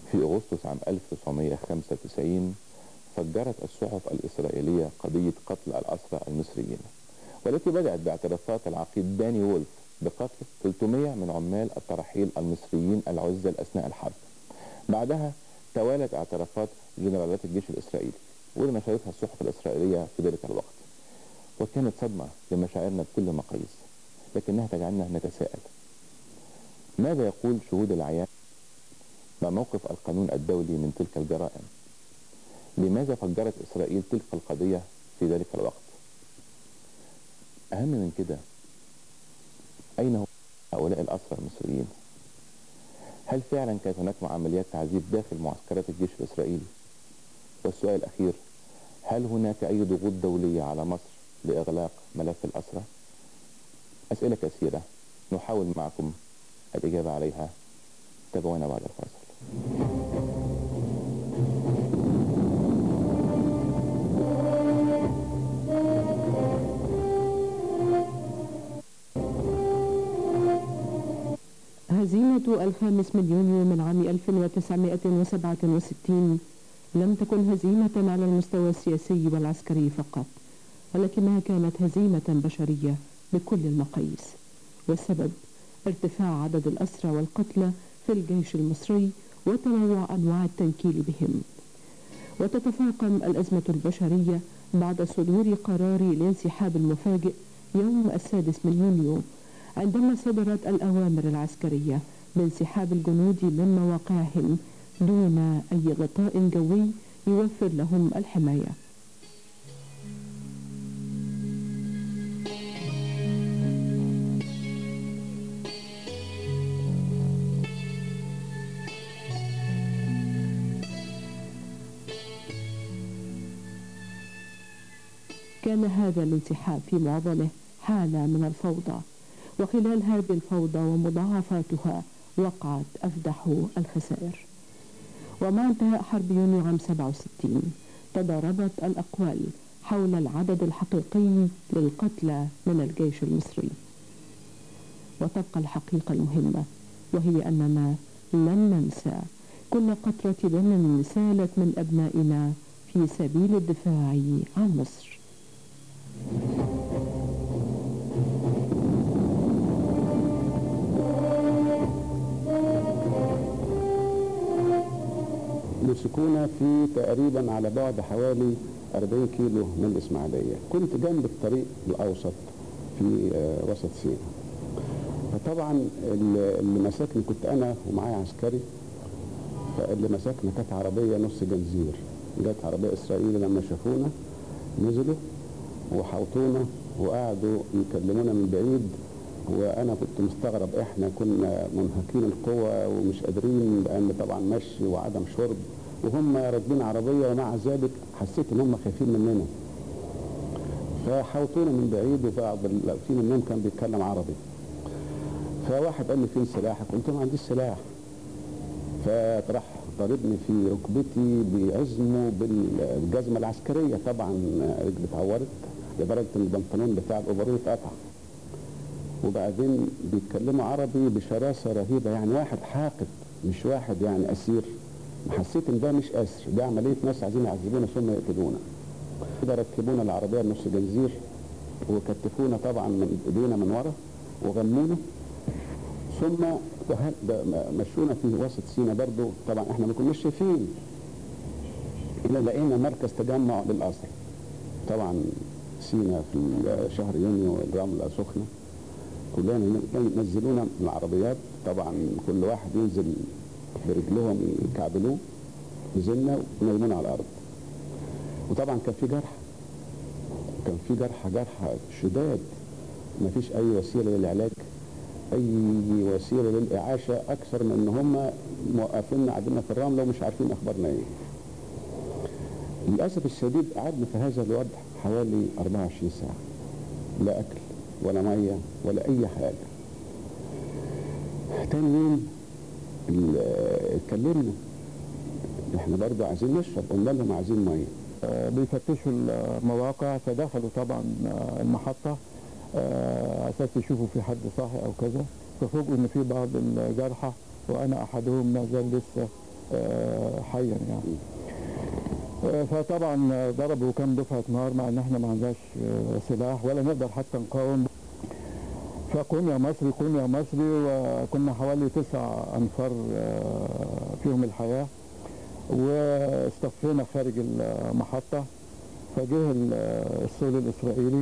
في أغسطس عام 1995 فجرت الصحف الإسرائيلية قضية قتل الأسرى المصريين والتي بدأت باعترافات العقيد داني وولف بقتل 300 من عمال الترحيل المصريين العزل أثناء الحرب بعدها توالت اعترافات جنرالات الجيش الإسرائيلي واللي نشرتها الصحف الإسرائيلية في ذلك الوقت وكانت صدمة لمشاعرنا بكل مقاييس لكنها تجعلنا نتساءل ماذا يقول شهود العيان ما موقف القانون الدولي من تلك الجرائم لماذا فجرت إسرائيل تلك القضية في ذلك الوقت أهم من كده أين هم هؤلاء الأسرى المصريين هل فعلا كانت هناك عمليات تعذيب داخل معسكرات الجيش الإسرائيلي والسؤال الأخير هل هناك أي ضغوط دولية على مصر لإغلاق ملف الأسرى أسئلة كثيرة نحاول معكم الإجابة عليها تابعونا بعد الفاصل هزيمة الخامس من يونيو من عام 1967 لم تكن هزيمة على المستوى السياسي والعسكري فقط ولكنها كانت هزيمة بشرية بكل المقاييس والسبب ارتفاع عدد الأسرى والقتلى في الجيش المصري وتنوع أنواع التنكيل بهم وتتفاقم الأزمة البشرية بعد صدور قرار الانسحاب المفاجئ يوم السادس من يونيو عندما صدرت الأوامر العسكرية بانسحاب الجنود من مواقعهم دون أي غطاء جوي يوفر لهم الحماية كان هذا الانسحاب في معظمه حالة من الفوضى وخلال هذه الفوضى ومضاعفاتها وقعت أفدح الخسائر ومع انتهاء حرب يونيو عام 67 تضاربت الأقوال حول العدد الحقيقي للقتلى من الجيش المصري وتبقى الحقيقة المهمة وهي أننا لن ننسى كل قطرة دم سالت من أبنائنا في سبيل الدفاع عن مصر مسكونا في تقريبا على بعد حوالي 40 كيلو من الإسماعيلية كنت جنب الطريق الأوسط في آه، وسط سيناء فطبعا اللي اللي مسكني كنت أنا ومعايا عسكري فاللي مسكنا كانت عربية نص جنزير جت عربية إسرائيلي لما شافونا نزلوا وحوطونا وقعدوا يكلمونا من بعيد وانا كنت مستغرب احنا كنا منهكين القوة ومش قادرين لان طبعا مشي وعدم شرب وهم راكبين عربية ومع ذلك حسيت ان هم خايفين مننا فحوطونا من بعيد وبعض في منهم كان بيتكلم عربي فواحد قال لي فين سلاحك قلت له ما عنديش سلاح فراح ضربني في ركبتي بعزمه بالجزمة العسكرية طبعا رجلي اتعورت لدرجة ان البنطلون بتاع الاوفرول اتقطع وبعدين بيتكلموا عربي بشراسة رهيبة يعني واحد حاقد مش واحد يعني أسير حسيت ان ده مش أسر ده عملية ناس عايزين يعذبونا ثم يقتلونا كده ركبونا العربية النص جنزير وكتفونا طبعا من ايدينا من ورا وغمونا ثم ده- ده مشونا في وسط سينا برضو طبعا احنا ما كناش شايفين إلا لقينا مركز تجمع للأسر طبعا سينا في شهر يونيو الرملة سخنة كلنا نزلونا من العربيات طبعا كل واحد ينزل برجلهم يكعبلوه نزلنا ونيمونا على الارض وطبعا كان في جرح كان في جرح جرح شداد ما فيش اي وسيله للعلاج اي وسيله للاعاشه اكثر من ان هم موقفيننا قاعدين في الرمله ومش عارفين اخبارنا ايه للاسف الشديد قعدنا في هذا الوضع حوالي 24 ساعه لا اكل ولا ميه ولا اي حاجه تاني يوم ال- اتكلمنا احنا برضه عايزين نشرب قلنا لهم عايزين ميه آه، بيفتشوا المواقع فدخلوا طبعا آه، المحطة آه، على أساس يشوفوا في حد صاحي أو كذا ففوجئوا إن في بعض الجرحى وأنا أحدهم ما زال لسه آه، حيا يعني آه، فطبعا ضربوا كام دفعه نار مع ان احنا ما عندناش آه، سلاح ولا نقدر حتى نقاوم فقوم يا مصري قوم يا مصري وكنا حوالي تسع انفار آه، فيهم الحياه واصطفينا خارج المحطه فجه ال- السول الاسرائيلي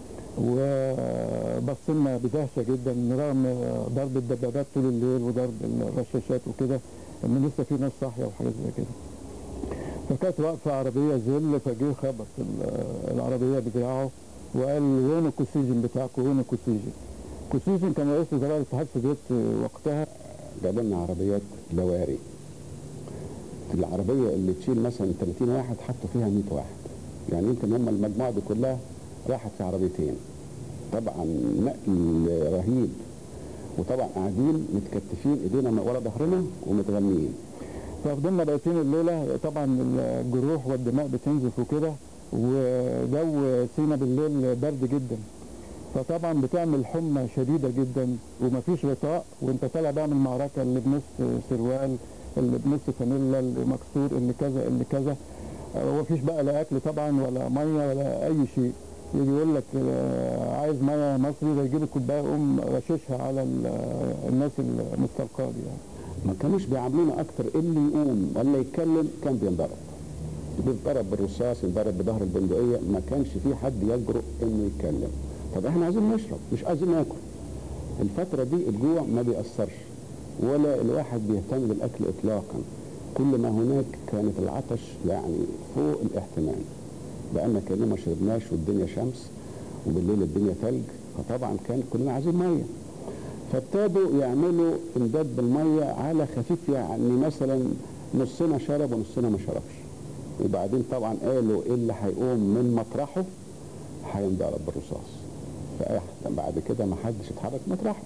وبصلنا بدهشه جدا رغم ضرب الدبابات طول الليل وضرب الرشاشات وكده ان لسه في ناس صاحيه وحاجات زي كده فكانت واقفه عربيه زل فجه خبط ال- العربيه بدراعه وقال وين الكوسيجن بتاعكم وين الكوسيجن كوسيجن كان رئيس وزراء الاتحاد السوفيتي وقتها جابوا لنا عربيات لواري العربية اللي تشيل مثلا 30 واحد حطوا فيها 100 واحد يعني يمكن هم المجموعة دي كلها راحت في عربيتين طبعا نقل رهيب وطبعا قاعدين متكتفين ايدينا ورا ظهرنا ومتغميين ففضلنا بايتين الليله طبعا الجروح والدماء بتنزف وكده وجو سينا بالليل برد جدا فطبعا بتعمل حمى شديده جدا ومفيش غطاء وانت طالع بقى من المعركه اللي بنص سروال اللي بنص فانيلا اللي مكسور اللي كذا اللي كذا آه، ومفيش بقى لا اكل طبعا ولا ميه ولا اي شيء يجي يقول لك آه، عايز ميه مصري ده يجيب الكوبايه يقوم رششها على ال- الناس المستلقاه دي يعني ما كانوش بيعاملونا اكتر اللي يقوم ولا يتكلم كان بينضرب بيتضرب بالرصاص ينضرب بظهر البندقيه ما كانش في حد يجرؤ انه يتكلم طب احنا عايزين نشرب مش عايزين ناكل الفتره دي الجوع ما بيأثرش ولا الواحد بيهتم بالاكل اطلاقا كل ما هناك كانت العطش يعني فوق الاحتمال بقالنا كأننا ما شربناش والدنيا شمس وبالليل الدنيا ثلج فطبعا كان كلنا عايزين ميه فابتدوا يعملوا امداد بالميه على خفيف يعني مثلا نصنا شرب ونصنا ما شربش وبعدين طبعا قالوا إيه اللي هيقوم من مطرحه هينضرب بالرصاص فاحنا بعد كده ما حدش اتحرك مطرحه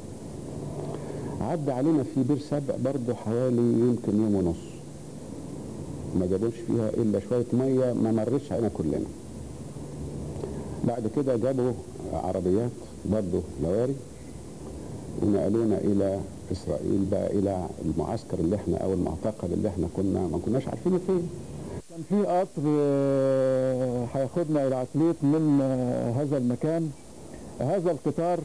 عدى علينا في بير سبع برضه حوالي يمكن يوم ونص ما جابوش فيها الا شويه ميه ما مرتش علينا كلنا بعد كده جابوا عربيات برضه لواري ونقلونا الى اسرائيل بقى الى المعسكر اللي احنا او المعتقل اللي احنا كنا ما كناش عارفينه فين كان في قطر آه، هياخدنا الى عتليت من آه، هذا المكان هذا القطار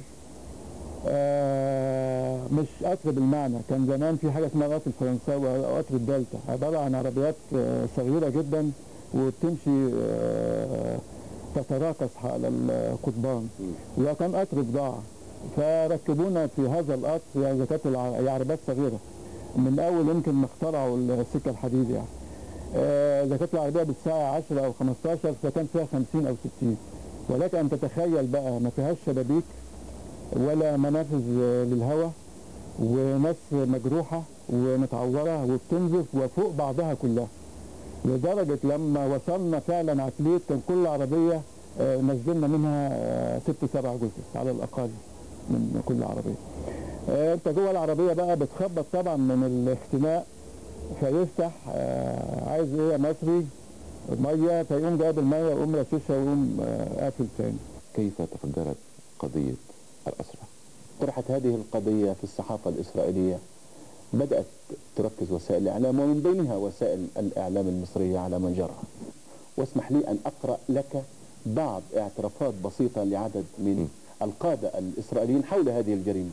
آه، مش قطر بالمعنى كان زمان في حاجه اسمها قطر الفرنساوي او قطر الدلتا عباره عن عربيات آه، صغيره جدا وبتمشي آه، تتراقص على القضبان وكان قطر بضاعه فركبونا في هذا القطر يعني إذا كانت الع- هي عربيات صغيره من اول يمكن ما اخترعوا السكه الحديد يعني آه، اذا كانت العربيه بالساعه 10 او 15 فكان فيها 50 او 60 ولكن ان تتخيل بقى ما فيهاش شبابيك ولا منافذ آه، للهواء وناس مجروحه ومتعوره وبتنزف وفوق بعضها كلها لدرجه لما وصلنا فعلا عتليت كان كل عربيه آه، نزلنا منها آه، ست سبع جزء على الاقل من كل عربيه آه، انت جوه العربيه بقى بتخبط طبعا من الاختناق فيفتح آه، عايز ايه يا مصري ميه فيقوم جايب الميه ويقوم رششها ويقوم آه، قافل تاني كيف تفجرت قضية الأسرة؟ طرحت هذه القضية في الصحافة الإسرائيلية بدأت تركز وسائل الإعلام ومن بينها وسائل الإعلام المصرية على ما جرى واسمح لي أن أقرأ لك بعض اعترافات بسيطة لعدد من القادة الإسرائيليين حول هذه الجريمة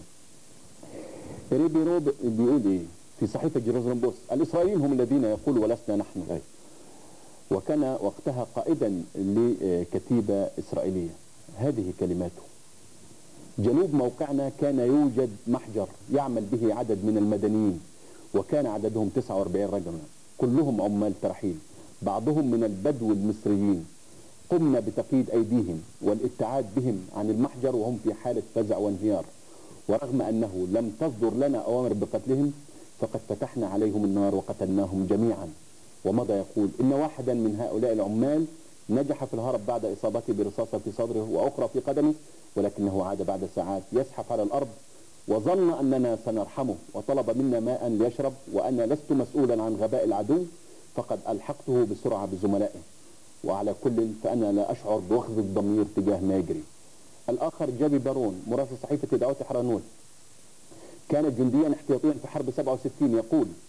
ريبيرو بيقول إيه في صحيفة جيروزالم بوست الإسرائيليين هم الذين يقولوا ولسنا نحن وكان وقتها قائدا لكتيبة إسرائيلية هذه كلماته جنوب موقعنا كان يوجد محجر يعمل به عدد من المدنيين وكان عددهم 49 رجلا كلهم عمال ترحيل بعضهم من البدو المصريين قمنا بتقييد أيديهم والابتعاد بهم عن المحجر وهم في حالة فزع وانهيار ورغم أنه لم تصدر لنا أوامر بقتلهم فقد فتحنا عليهم النار وقتلناهم جميعا ومضى يقول إن واحدا من هؤلاء العمال نجح في الهرب بعد إصابته برصاصة في صدره وأخرى في قدمه ولكنه عاد بعد ساعات يزحف على الأرض وظن أننا سنرحمه وطلب منا ماء ليشرب وأنا لست مسؤولا عن غباء العدو فقد ألحقته بسرعة بزملائه وعلى كل فأنا لا أشعر بوخز الضمير تجاه ما يجري الآخر جابي بارون مراسل صحيفة دعوة حرانوت كان جنديا احتياطيا في حرب 67 يقول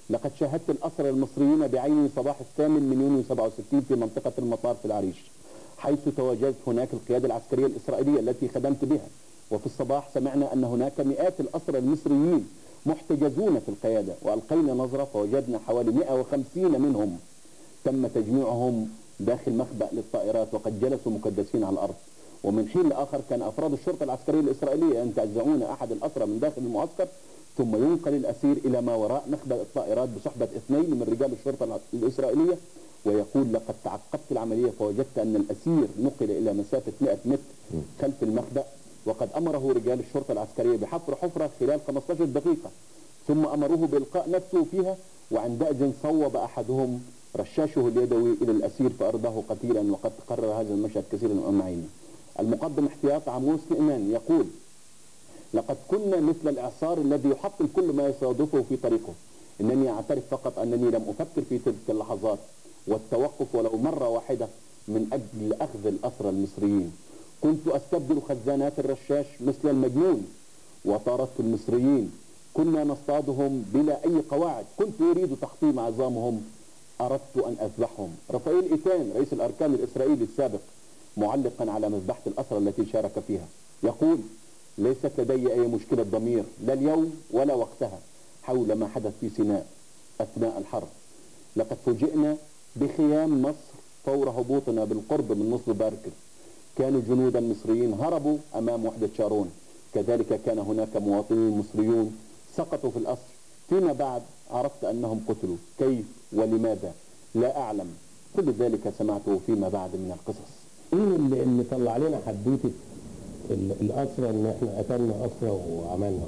لقد شاهدت الأسرى المصريين بعيني صباح الثامن من يونيو 67 في منطقة المطار في العريش حيث تواجدت هناك القيادة العسكرية الإسرائيلية التي خدمت بها وفي الصباح سمعنا أن هناك مئات الأسرى المصريين محتجزون في القيادة وألقينا نظرة فوجدنا حوالي 150 منهم تم تجميعهم داخل مخبأ للطائرات وقد جلسوا مكدسين على الأرض ومن حين لآخر كان أفراد الشرطة العسكرية الإسرائيلية ينتزعون أحد الأسرى من داخل المعسكر ثم ينقل الأسير إلى ما وراء مخبأ الطائرات بصحبة اثنين من رجال الشرطة الإسرائيلية ويقول لقد تعقبت العملية فوجدت أن الأسير نقل إلى مسافة 100 متر خلف المخبأ وقد أمره رجال الشرطة العسكرية بحفر حفرة خلال 15 دقيقة ثم أمروه بإلقاء نفسه فيها وعندئذ صوب أحدهم رشاشه اليدوي إلى الأسير فأرضاه قتيلا وقد تكرر هذا المشهد كثيرا أمام عيني المقدم احتياط عموس نئمان يقول لقد كنا مثل الإعصار الذي يحطم كل ما يصادفه في طريقه إنني أعترف فقط أنني لم أفكر في تلك اللحظات والتوقف ولو مرة واحدة من أجل أخذ الأسرى المصريين كنت أستبدل خزانات الرشاش مثل المجنون وطاردت المصريين كنا نصطادهم بلا أي قواعد كنت أريد تحطيم عظامهم أردت أن أذبحهم رفائيل إيتان رئيس الأركان الإسرائيلي السابق معلقا على مذبحة الأسرى التي شارك فيها يقول ليست لدي أي مشكلة ضمير لا اليوم ولا وقتها حول ما حدث في سيناء أثناء الحرب لقد فوجئنا بخيام مصر فور هبوطنا بالقرب من نصب باركر كانوا جنودا مصريين هربوا أمام وحدة شارون كذلك كان هناك مواطنين مصريون سقطوا في الأسر فيما بعد عرفت أنهم قتلوا كيف ولماذا لا أعلم كل ذلك سمعته فيما بعد من القصص مين اللي, اللي طلع لنا حدوته ال- الأسرة إن إحنا قتلنا أسرة وعملنا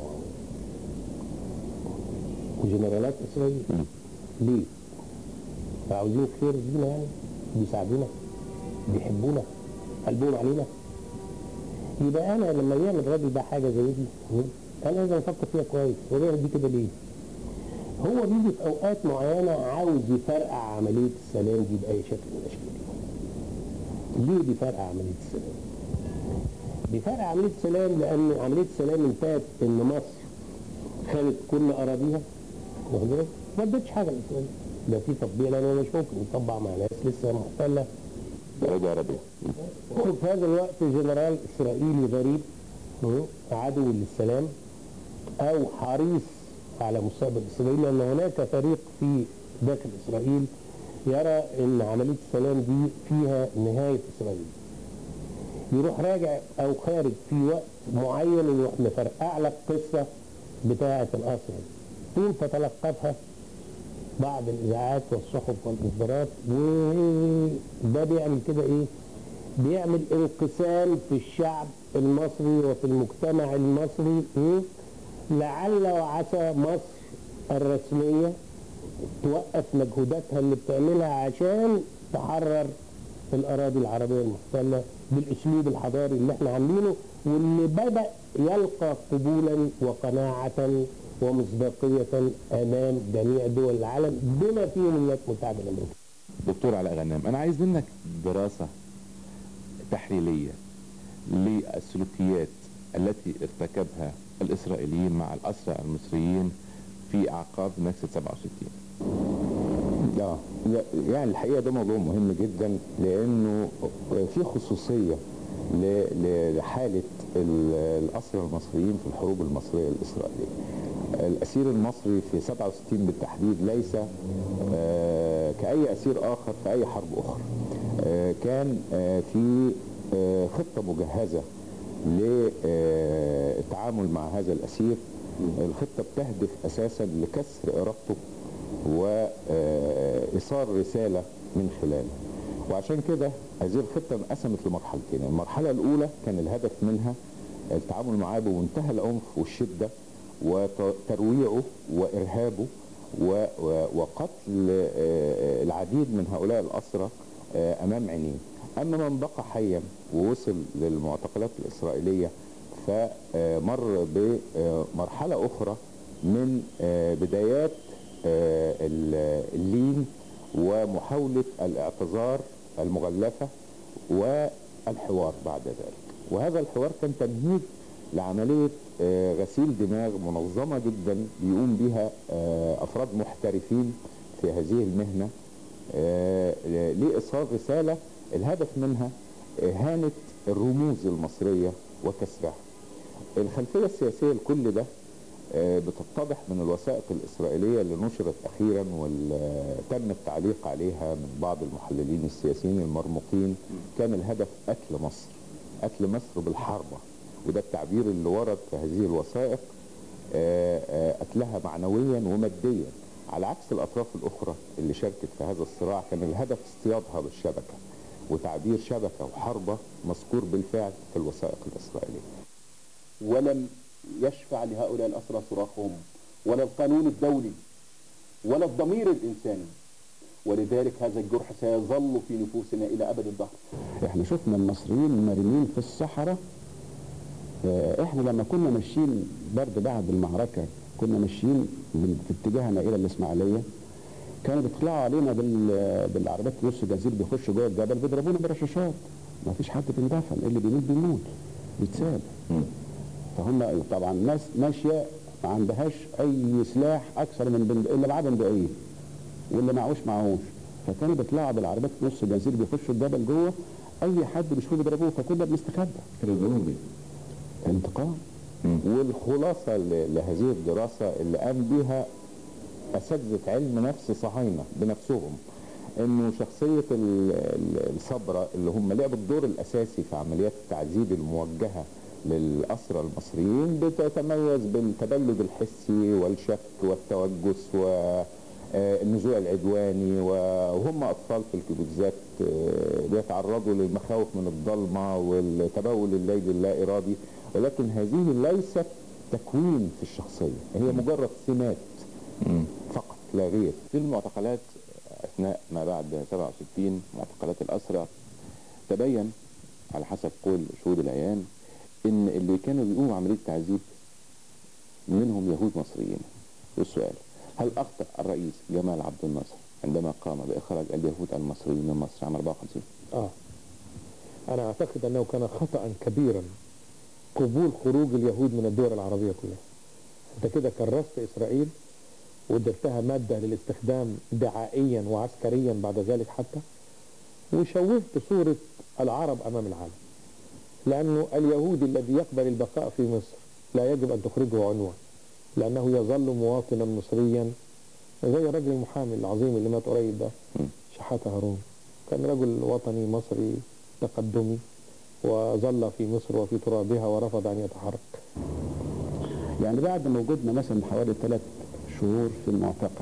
وجنرالات إسرائيل ليه؟ عاوزين خير لينا يعني بيساعدونا بيحبونا قلبهم علينا يبقى أنا لما يعمل الراجل ده حاجة زي دي م? أنا لازم أفكر فيها كويس هو بيعمل دي كده ليه؟ هو بيجي في أوقات معينة عاوز يفرقع عملية السلام دي بأي شكل من الأشكال ليه بيفرقع عملية السلام؟ بيفرقع عملية السلام لأن عملية السلام انتهت إن مصر خدت كل أراضيها واخد بالك؟ ما ادتش حاجة لإسرائيل ده في تطبيع لأنه مش ممكن يطبع مع ناس لسه محتلة سعودية عربية وفي هذا الوقت جنرال إسرائيلي غريب م? عدو للسلام أو حريص على مستقبل إسرائيل لأن هناك فريق في داخل إسرائيل يرى أن عملية السلام دي فيها نهاية إسرائيل يروح راجع أو خارج في وقت معين يروح مفرقع لك قصة بتاعة الأسرة ثم تتلقفها بعض الإذاعات والصحف والإصدارات وده بيعمل كده إيه؟ بيعمل انقسام في الشعب المصري وفي المجتمع المصري م? لعل وعسى مصر الرسمية توقف مجهوداتها اللي بتعملها عشان تحرر الأراضي العربية المحتلة بالأسلوب الحضاري اللي احنا عاملينه واللي بدأ يلقى قبولا وقناعة ومصداقية أمام جميع دول العالم بما فيهم الولايات المتحدة الأمريكية. دكتور علاء غنام انا عايز منك دراسة تحليلية للسلوكيات التي ارتكبها الاسرائيليين مع الاسرى المصريين في اعقاب نكسة 67 اه يعني الحقيقه ده موضوع مهم جدا لانه في خصوصيه ل- ل- لحاله ال- الاسرى المصريين في الحروب المصريه الاسرائيليه. الاسير المصري في 67 بالتحديد ليس آه، كاي اسير اخر في اي حرب اخرى. آه، كان آه، في آه، خطه مجهزه للتعامل مع هذا الاسير. الخطه بتهدف اساسا لكسر ارادته وإيصال رسالة من خلاله وعشان كده هذه الخطة انقسمت لمرحلتين المرحلة الأولى كان الهدف منها التعامل معاه بمنتهى العنف والشدة وترويعه وإرهابه و- و- وقتل آه، العديد من هؤلاء الأسرى آه، أمام عينيه أما من بقى حيا ووصل للمعتقلات الإسرائيلية فمر بمرحلة أخرى من آه، بدايات آه، ال- اللين ومحاولة الاعتذار المغلفة والحوار بعد ذلك وهذا الحوار كان تمهيد لعملية آه، غسيل دماغ منظمة جدا بيقوم بها آه، أفراد محترفين في هذه المهنة آه، لإيصال رسالة الهدف منها إهانة الرموز المصرية وكسرها الخلفية السياسية لكل ده آه، بتتضح من الوثائق الإسرائيلية اللي نشرت أخيرا وتم التعليق عليها من بعض المحللين السياسيين المرموقين كان الهدف قتل مصر قتل مصر بالحربة وده التعبير اللي ورد في هذه الوثائق آه، آه، قتلها معنويا وماديا على عكس الأطراف الأخرى اللي شاركت في هذا الصراع كان الهدف اصطيادها بالشبكة وتعبير شبكة وحربة مذكور بالفعل في الوثائق الإسرائيلية ولم يشفع لهؤلاء الأسرى صراخهم ولا القانون الدولي ولا الضمير الإنساني ولذلك هذا الجرح سيظل في نفوسنا إلى أبد الدهر احنا شفنا المصريين مرمين في الصحراء آه، احنا لما كنا ماشيين برضه بعد المعركة كنا ماشيين من- في اتجاهنا الى الاسماعيلية كانوا بيطلعوا علينا بال- بالعربيات نص جزير بيخشوا جوه الجبل بيضربونا برشاشات ما فيش حد بيندفن اللي بيموت بيموت بيتساب فهم طبعا ناس ماشيه ما عندهاش اي سلاح اكثر من بند... اللي معاه بندقيه واللي معهوش معهوش فكانوا بيطلعوا بالعربيات نص جزير بيخشوا الجبل جوه اي حد بيشوفه بيضربوه فكنا بنستخبى كانوا ذنوبي انتقام والخلاصة ل- لهذه الدراسة اللي قام بها أساتذة علم نفس صهاينة بنفسهم انه شخصية ال- ال- الصبرة اللي هم لعبوا الدور الاساسي في عمليات التعذيب الموجهة للأسرى المصريين بتتميز بالتبلد الحسي والشك والتوجس والنزوع العدواني وهم أطفال في الكبوتزات آه، بيتعرضوا للمخاوف من الضلمة والتبول الليلي اللا إرادي ولكن هذه ليست تكوين في الشخصية هي مجرد سمات فقط لا غير في المعتقلات أثناء ما بعد 67 معتقلات الأسرى تبين على حسب قول شهود العيان إن اللي كانوا بيقوموا عملية تعذيب منهم يهود مصريين والسؤال هل أخطأ الرئيس جمال عبد الناصر عندما قام بإخراج اليهود المصريين من مصر عام 54 اه انا اعتقد انه كان خطا كبيرا قبول خروج اليهود من الدول العربيه كلها انت كده كرست اسرائيل واديتها ماده للاستخدام دعائيا وعسكريا بعد ذلك حتى وشوهت صوره العرب امام العالم لانه اليهودي الذي يقبل البقاء في مصر لا يجب ان تخرجه عنوان لانه يظل مواطنا مصريا زي الرجل المحامي العظيم اللي مات قريب ده شحاته هارون كان رجل وطني مصري تقدمي وظل في مصر وفي ترابها ورفض ان يتحرك يعني بعد ما وجودنا مثلا حوالي ثلاث شهور في المعتقل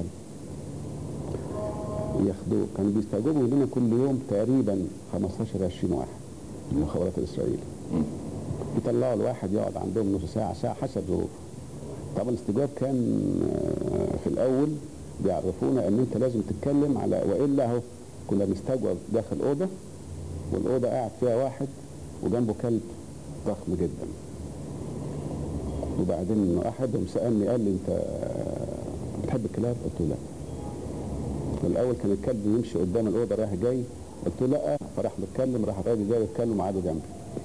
ياخدوه كانوا بيستجوبوا لنا كل يوم تقريبا 15 20 واحد من المخابرات الاسرائيليه يطلعوا الواحد يقعد عندهم نص ساعه ساعه حسب ظروف طبعا الاستجواب كان آه، في الاول بيعرفونا ان انت لازم تتكلم على والا اهو كنا بنستجوب داخل اوضه والاوضه قاعد فيها واحد وجنبه كلب ضخم جدا وبعدين احدهم سالني قال لي انت بتحب الكلاب؟ قلت له لا. والاول كان الكلب يمشي قدام الاوضه رايح جاي قلت له لا فراح متكلم راح الراجل جاي يتكلم وقعدوا جنبي.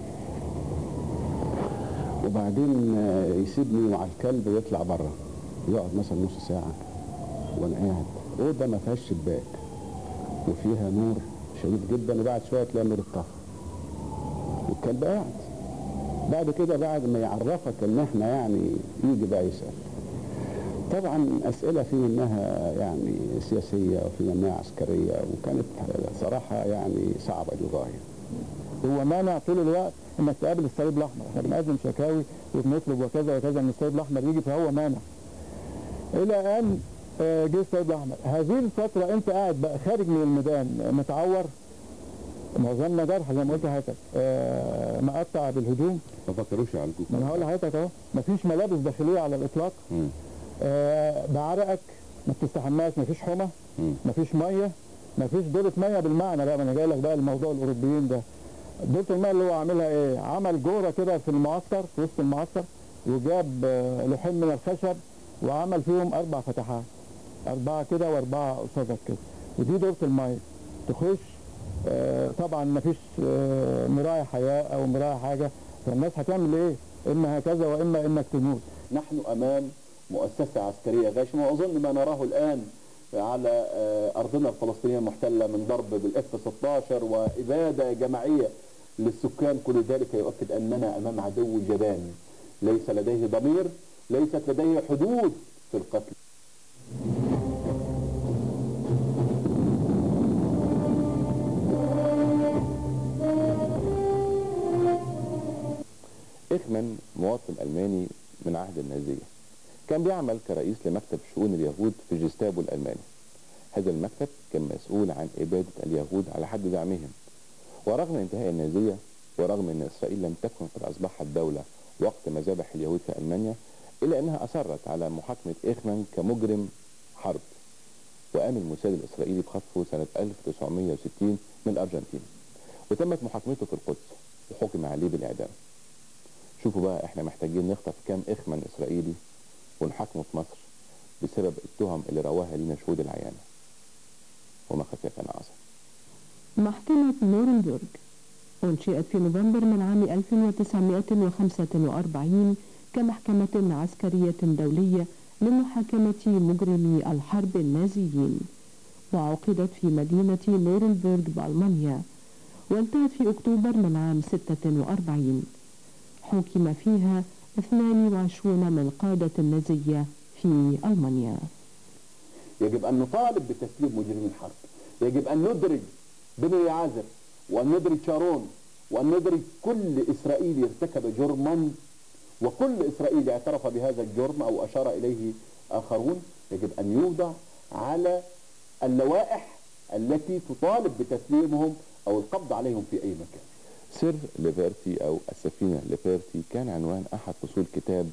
وبعدين آه، يسيبني مع الكلب ويطلع بره يقعد مثلا نص ساعه وانا قاعد اوضه ما فيهاش شباك وفيها نور شديد جدا وبعد شويه تلاقي النور اتطفى والكلب قاعد بعد كده بعد ما يعرفك ان احنا يعني يجي بقى يسال طبعا اسئله في منها يعني سياسيه وفي منها عسكريه وكانت صراحه يعني صعبه للغايه هو مانع طول الوقت انك تقابل الصليب الاحمر احنا بنقدم شكاوي وبنطلب وكذا وكذا من الصليب الاحمر يجي فهو مانع الى ان آه، جه الصليب الاحمر هذه الفتره انت قاعد بقى خارج من الميدان متعور معظمنا جرح زي ما قلت لحضرتك آه، مقطع بالهجوم ما فكروش يعالجوك ما انا هقول لحضرتك اهو مفيش ملابس داخليه على الاطلاق مم. آه، بعرقك ما بتستحماش مفيش حمى مم. مفيش ميه مفيش دورة ميه بالمعنى بقى ما انا جاي لك بقى الموضوع الاوروبيين ده دورة الميه اللي هو عاملها ايه عمل جوره كده في المعسكر في وسط المعسكر وجاب آه، لوحين من الخشب وعمل فيهم اربع فتحات اربعه كده واربعه قصادك كده ودي دورة الميه تخش آه، طبعا مفيش آه، مراعي حياه او مراعي حاجه فالناس هتعمل ايه اما هكذا واما انك تموت نحن امام مؤسسه عسكريه غاشمه واظن ما نراه الان على آه، ارضنا الفلسطينيه المحتله من ضرب بالاف 16 واباده جماعيه للسكان كل ذلك يؤكد اننا امام عدو جبان ليس لديه ضمير ليست لديه حدود في القتل إخمان مواطن ألماني من عهد النازية كان بيعمل كرئيس لمكتب شؤون اليهود في جستابو الألماني هذا المكتب كان مسؤول عن إبادة اليهود على حد زعمهم ورغم انتهاء النازية ورغم أن إسرائيل لم تكن قد أصبحت دولة وقت مذابح اليهود في ألمانيا إلا أنها أصرت على محاكمة إخمان كمجرم حرب وقام الموساد الإسرائيلي بخطفه سنة 1960 من الأرجنتين وتمت محاكمته في القدس وحكم عليه بالإعدام شوفوا بقى احنا محتاجين نخطف كام إخمن إسرائيلي ونحاكمه في مصر بسبب التهم اللي رواها لينا شهود العيانة وما خفي كان أعظم محكمة نورنبرغ أنشئت في نوفمبر من عام 1945 كمحكمة عسكرية دولية لمحاكمة مجرمي الحرب النازيين وعقدت في مدينة نورنبرغ بألمانيا وانتهت في أكتوبر من عام 46 حكم فيها 22 من قادة النازية في ألمانيا يجب أن نطالب بتسليم مجرمي الحرب يجب أن ندرج بني يعازر وأن ندرج شارون وأن ندرج كل إسرائيلي ارتكب جرما وكل إسرائيلي اعترف بهذا الجرم أو أشار إليه آخرون يجب أن يوضع على اللوائح التي تطالب بتسليمهم أو القبض عليهم في أي مكان سر ليبرتي أو السفينة ليبرتي كان عنوان أحد فصول كتاب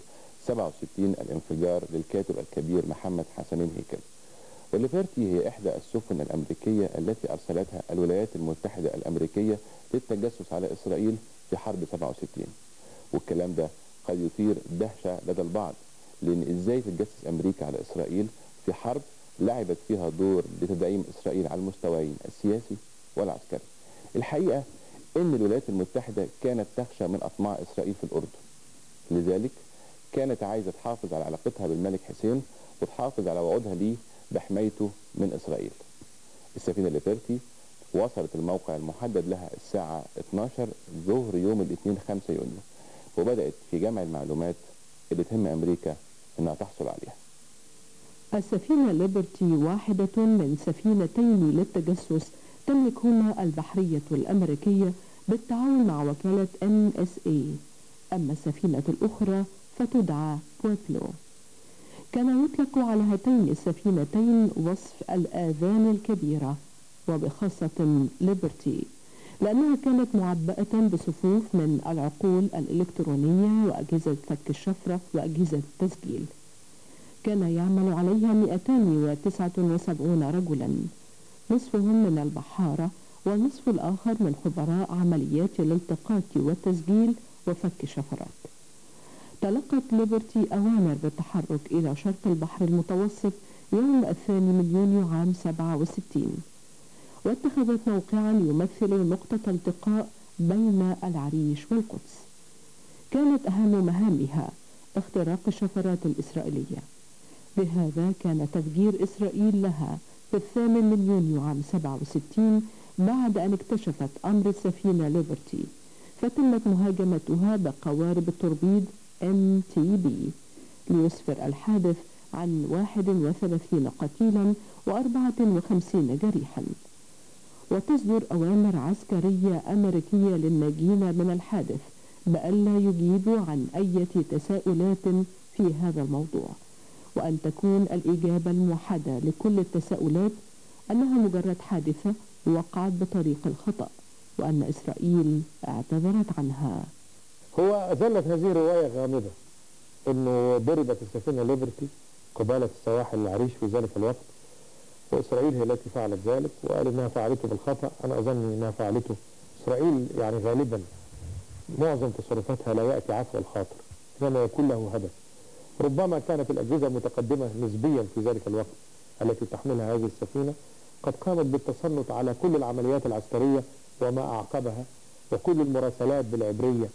67 الانفجار للكاتب الكبير محمد حسنين هيكل وليبرتي هي إحدى السفن الأمريكية التي أرسلتها الولايات المتحدة الأمريكية للتجسس على إسرائيل في حرب 67 والكلام ده قد يثير دهشة لدى البعض لأن إزاي تتجسس أمريكا على إسرائيل في حرب لعبت فيها دور لتدعيم إسرائيل على المستويين السياسي والعسكري الحقيقة ان الولايات المتحدة كانت تخشى من اطماع اسرائيل في الاردن لذلك كانت عايزة تحافظ على علاقتها بالملك حسين وتحافظ على وعودها ليه بحمايته من اسرائيل السفينة ليبرتي وصلت الموقع المحدد لها الساعة 12 ظهر يوم الاثنين 5 يونيو وبدأت في جمع المعلومات اللي تهم امريكا انها تحصل عليها السفينة ليبرتي واحدة من سفينتين للتجسس تملكهما البحرية الأمريكية بالتعاون مع وكالة NSA أما السفينة الأخرى فتدعى بويبلو كان يطلق على هاتين السفينتين وصف الآذان الكبيرة وبخاصة ليبرتي لأنها كانت معبأة بصفوف من العقول الإلكترونية وأجهزة فك الشفرة وأجهزة التسجيل كان يعمل عليها 279 رجلا نصفهم من البحارة والنصف الآخر من خبراء عمليات الالتقاط والتسجيل وفك شفرات تلقت ليبرتي أوامر بالتحرك إلى شرق البحر المتوسط يوم الثاني من يونيو عام 67 واتخذت موقعا يمثل نقطة التقاء بين العريش والقدس كانت أهم مهامها اختراق الشفرات الإسرائيلية بهذا كان تفجير إسرائيل لها في الثامن من يونيو عام 67 بعد أن اكتشفت أمر السفينة ليبرتي فتمت مهاجمتها بقوارب التوربيد MTB ليسفر الحادث عن 31 قتيلا و54 جريحا وتصدر أوامر عسكرية أمريكية للناجين من الحادث بألا يجيبوا عن أي تساؤلات في هذا الموضوع وأن تكون الإجابة الموحدة لكل التساؤلات أنها مجرد حادثة وقعت بطريق الخطأ وأن إسرائيل اعتذرت عنها هو ظلت هذه رواية غامضة انه ضربت السفينة ليبرتي قبالة السواحل العريش في ذلك الوقت واسرائيل هي التي فعلت ذلك وقال انها فعلته بالخطأ انا اظن انها فعلته اسرائيل يعني غالبا معظم تصرفاتها لا يأتي عفو الخاطر انما يكون له هدف ربما كانت الأجهزة المتقدمة نسبيا في ذلك الوقت التي تحملها هذه السفينة قد قامت بالتسلط على كل العمليات العسكرية وما أعقبها وكل المراسلات بالعبرية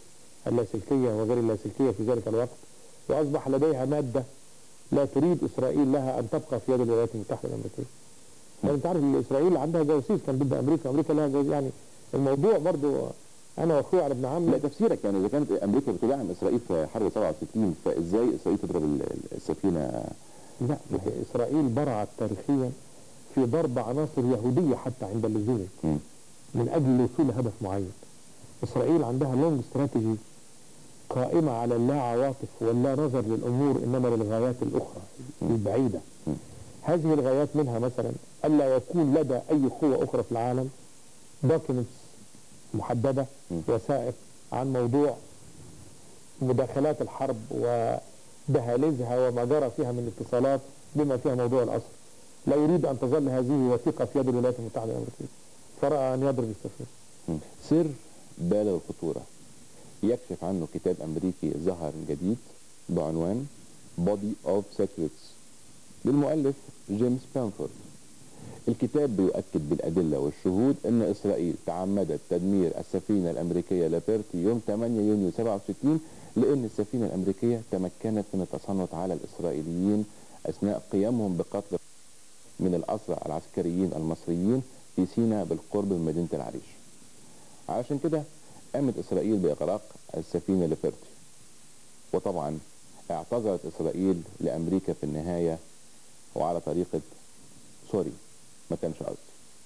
اللاسلكية وغير اللاسلكية في ذلك الوقت وأصبح لديها مادة لا تريد إسرائيل لها أن تبقى في يد الولايات المتحدة الأمريكية يعني أنت عارف إن إسرائيل عندها جواسيس كان ضد أمريكا أمريكا لها جواسيس يعني الموضوع برضو أنا وأخوي على ابن عمي لا تفسيرك يعني اذا كانت امريكا بتدعم اسرائيل في حرب 67 فازاي اسرائيل تضرب ال- ال- السفينه لا ما هي إسرائيل برعت تاريخيا في ضرب عناصر يهودية حتى عند اللزوم مم. من أجل الوصول لهدف معين إسرائيل عندها لونج استراتيجي قائمة على اللا عواطف واللا نظر للأمور إنما للغايات الأخرى البعيدة مم. هذه الغايات منها مثلا ألا يكون لدى أي قوة أخرى في العالم دوكيومنتس محددة مم. وثائق عن موضوع مداخلات الحرب ودهاليزها وما جرى فيها من اتصالات بما فيها موضوع الأسر لا يريد أن تظل هذه وثيقة في يد الولايات المتحدة الأمريكية فرأى أن يضرب السفينة مم. سر بالغ الخطورة يكشف عنه كتاب أمريكي ظهر جديد بعنوان Body of Secrets للمؤلف جيمس بانفورد الكتاب بيؤكد بالأدلة والشهود أن إسرائيل تعمدت تدمير السفينة الأمريكية لابيرتي يوم 8 يونيو 67 لأن السفينة الأمريكية تمكنت من التسلط على الإسرائيليين أثناء قيامهم بقتل من الأسرى العسكريين المصريين في سيناء بالقرب من مدينة العريش علشان كده قامت إسرائيل بإغراق السفينة لفيرتي وطبعا اعتذرت إسرائيل لأمريكا في النهاية وعلى طريقة سوري ما كانش قصدي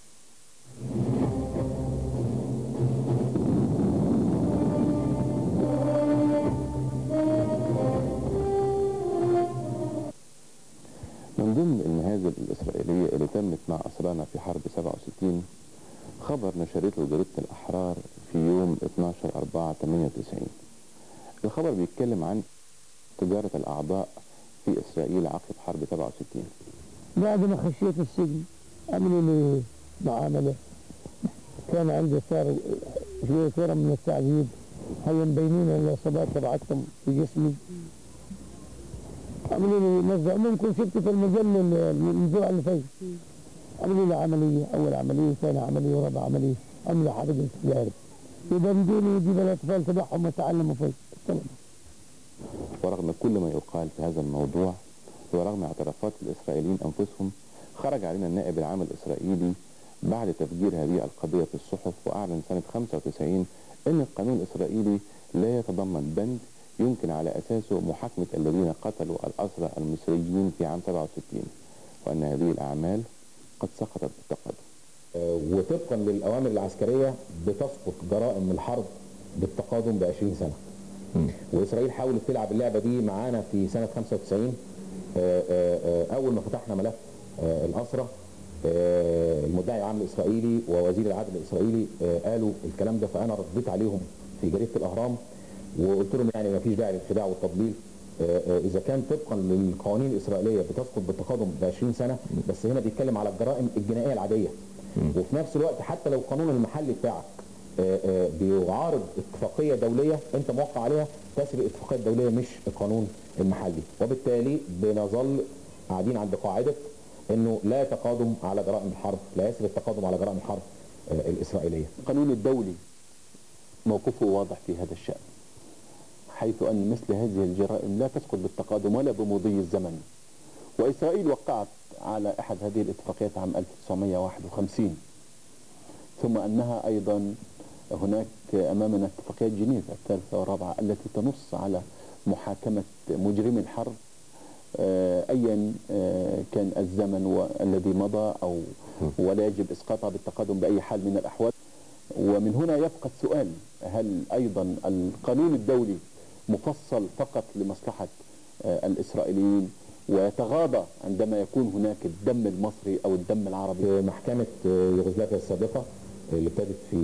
من ضمن المهازل الإسرائيلية اللي تمت مع أسرانا في حرب 67 خبر نشرته جريدة الأحرار في يوم 12 4 98 الخبر بيتكلم عن تجارة الأعضاء في إسرائيل عقب حرب 67 بعد ما خشيت السجن عملوا لي معاملة كان عندي صار في كثير من التعذيب هي مبينين الإصابات تبعتهم في جسمي عملوا لي نزع ممكن شفت في المجلة الأسبوع اللي فات عملوا لي عملية أول عملية ثاني عملية ورابع عملية عملوا حرق التجارب يبردوني يجيب الأطفال تبعهم وتعلموا فيه طبعا ورغم كل ما يقال في هذا الموضوع ورغم اعترافات الإسرائيليين أنفسهم خرج علينا النائب العام الإسرائيلي بعد تفجير هذه القضية في الصحف وأعلن سنة 95 أن القانون الإسرائيلي لا يتضمن بند يمكن على أساسه محاكمة الذين قتلوا الأسرى المصريين في عام 67 وأن هذه الأعمال قد سقطت بالتقدم وطبقا للاوامر العسكريه بتسقط جرائم الحرب بالتقادم ب 20 سنه. واسرائيل حاولت تلعب اللعبه دي معانا في سنه 95 آه، آه، آه، اول ما فتحنا ملف آه، الاسرى آه، المدعي العام الاسرائيلي ووزير العدل الاسرائيلي آه، قالوا الكلام ده فانا رديت عليهم في جريده الاهرام وقلت لهم يعني ما فيش داعي للخداع والتضليل آه، آه، اذا كان طبقا للقوانين الاسرائيليه بتسقط بالتقادم ب 20 سنه بس هنا بيتكلم على الجرائم الجنائيه العاديه وفي نفس الوقت حتى لو القانون المحلي بتاعك آه، آه، بيعارض اتفاقيه دوليه انت موقع عليها تسري الاتفاقيه الدوليه مش القانون المحلي وبالتالي بنظل قاعدين عند قاعده انه لا تقادم على جرائم الحرب لا يسري التقادم على جرائم الحرب آه، الاسرائيليه القانون الدولي موقفه واضح في هذا الشأن حيث أن مثل هذه الجرائم لا تسقط بالتقادم ولا بمضي الزمن وإسرائيل وقعت على أحد هذه الاتفاقيات عام 1951 ثم أنها أيضا هناك أمامنا اتفاقيات جنيف الثالثة والرابعة التي تنص على محاكمة مجرمي الحرب آه، أيا آه، كان الزمن و- الذي مضى أو ولا يجب إسقاطها بالتقادم بأي حال من الأحوال ومن هنا يبقى السؤال هل أيضا القانون الدولي مفصل فقط لمصلحة آه، الإسرائيليين ويتغاضى عندما يكون هناك الدم المصري أو الدم العربي في محكمة آه، يوغوسلافيا السابقة اللي ابتدت في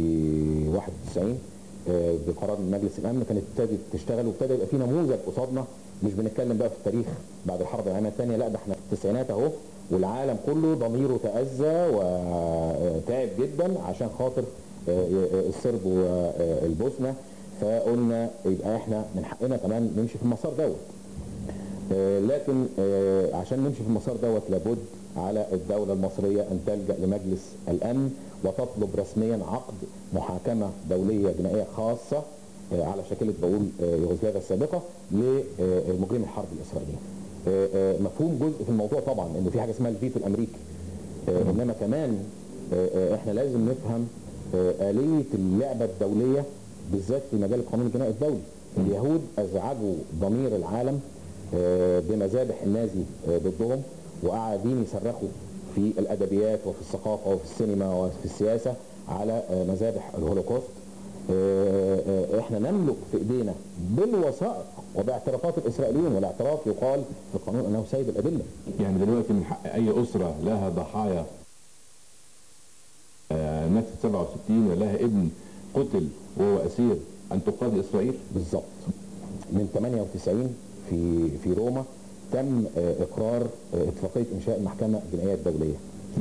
91 آه، بقرار من مجلس الأمن كانت ابتدت تشتغل وابتدى يبقى في نموذج قصادنا مش بنتكلم بقى في التاريخ بعد الحرب العالمية الثانية لا ده احنا في التسعينات اهو والعالم كله ضميره تأذى وتعب جدا عشان خاطر آه، آه، الصرب والبوسنة فقلنا يبقى احنا من حقنا كمان نمشي في المسار دوت آه، لكن آه، عشان نمشي في المسار دوت لابد على الدولة المصرية أن تلجأ لمجلس الأمن وتطلب رسميا عقد محاكمة دولية جنائية خاصة آه، على شاكله بقول آه، يوغوسلافيا السابقه لمجرمي الحرب الاسرائيليه. آه، آه، مفهوم جزء في الموضوع طبعا ان في حاجه اسمها الفيتو الامريكي آه، انما كمان آه، آه، احنا لازم نفهم آه، آلية اللعبة الدولية بالذات في مجال القانون الجنائي الدولي اليهود أزعجوا ضمير العالم آه، بمذابح النازي آه، ضدهم وقاعدين يصرخوا في الأدبيات وفي الثقافة وفي السينما وفي السياسة على آه، مذابح الهولوكوست آه، آه، احنا نملك في ايدينا بالوثائق وباعترافات الاسرائيليين والاعتراف يقال في القانون انه سيد الادله يعني دلوقتي من حق اي اسره لها ضحايا آه، نكسه 67 ولها ابن قتل وهو اسير ان تقاضي اسرائيل بالظبط من 98 في في روما تم آه، اقرار آه، اتفاقيه انشاء المحكمه الجنائيه الدوليه.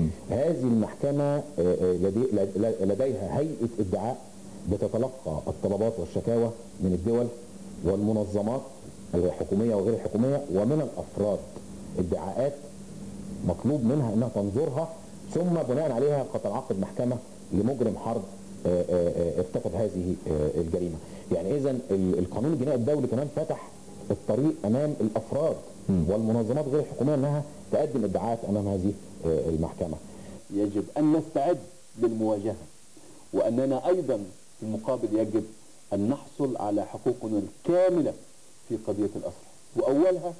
هذه المحكمه آه، آه، لدي- لد- لديها هيئه ادعاء بتتلقى الطلبات والشكاوى من الدول والمنظمات الحكوميه وغير الحكوميه ومن الافراد ادعاءات مطلوب منها انها تنظرها ثم بناء عليها قد تنعقد محكمه لمجرم حرب آه، آه، آه، ارتكب هذه آه، الجريمه. يعني اذا ال- القانون الجنائي الدولي كمان فتح الطريق امام الافراد والمنظمات غير الحكوميه انها تقدم ادعاءات امام هذه آه، المحكمه. يجب أن نستعد للمواجهة وأننا أيضا في المقابل يجب أن نحصل على حقوقنا الكاملة في قضية الأسرى وأولها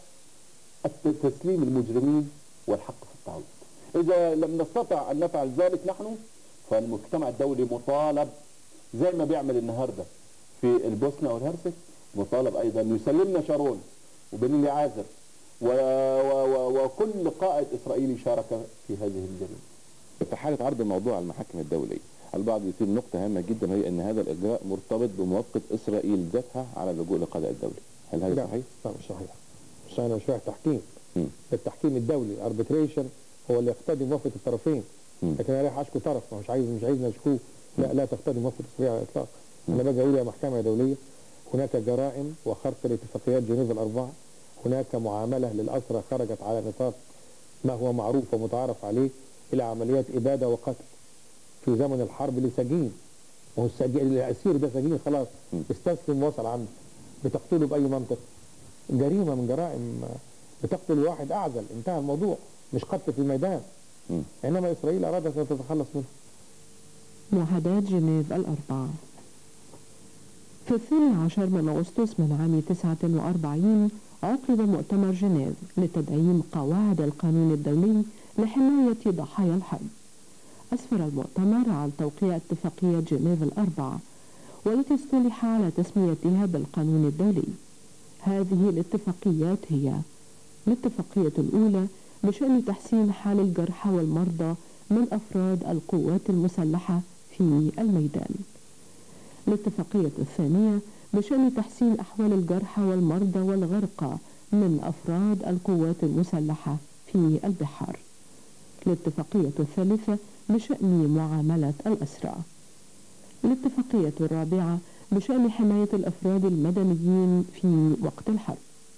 الت- تسليم المجرمين والحق في التعويض إذا لم نستطع أن نفعل ذلك نحن فالمجتمع الدولي مطالب زي ما بيعمل النهاردة في البوسنة والهرسك مطالب أيضا يسلمنا شارون وبنيلي عازر و و و وكل قائد إسرائيلي شارك في هذه الجريمة في حالة عرض الموضوع على المحاكم الدولية البعض يثير نقطة هامة جدا وهي أن هذا الإجراء مرتبط بموافقة إسرائيل ذاتها على اللجوء للقضاء الدولي هل هذا لا صحيح؟ لا مش صحيح مش انا مش رايح تحكيم مم. التحكيم الدولي الاربيتريشن هو اللي يقتضي موافقه الطرفين مم. لكن انا رايح اشكو طرف ما مش عايز مش عايزني اشكوه لا لا تقتضي موافقه اسرائيل على الاطلاق انا باجي اقول يا محكمه دوليه هناك جرائم وخرق لاتفاقيات جنيف الاربعه هناك معامله للاسرى خرجت على نطاق ما هو معروف ومتعارف عليه الى عمليات اباده وقتل في زمن الحرب لسجين وهو السجين الاسير ده سجين خلاص استسلم وصل عنده بتقتله باي منطق جريمه من جرائم بتقتل الواحد اعزل انتهى الموضوع مش قتل في الميدان مم. انما اسرائيل ارادت ان تتخلص منه معاهدات جنيف الأربعة في الثاني عشر من أغسطس من عام 49 عقد مؤتمر جنيف لتدعيم قواعد القانون الدولي لحماية ضحايا الحرب أسفر المؤتمر عن توقيع اتفاقية جنيف الأربعة والتي اصطلح على تسميتها بالقانون الدولي هذه الاتفاقيات هي الاتفاقية الأولى بشأن تحسين حال الجرحى والمرضى من أفراد القوات المسلحة في الميدان الاتفاقية الثانية بشأن تحسين أحوال الجرحى والمرضى والغرقى من أفراد القوات المسلحة في البحار الاتفاقية الثالثة بشأن معاملة الأسرى الاتفاقية الرابعة بشأن حماية الأفراد المدنيين في وقت الحرب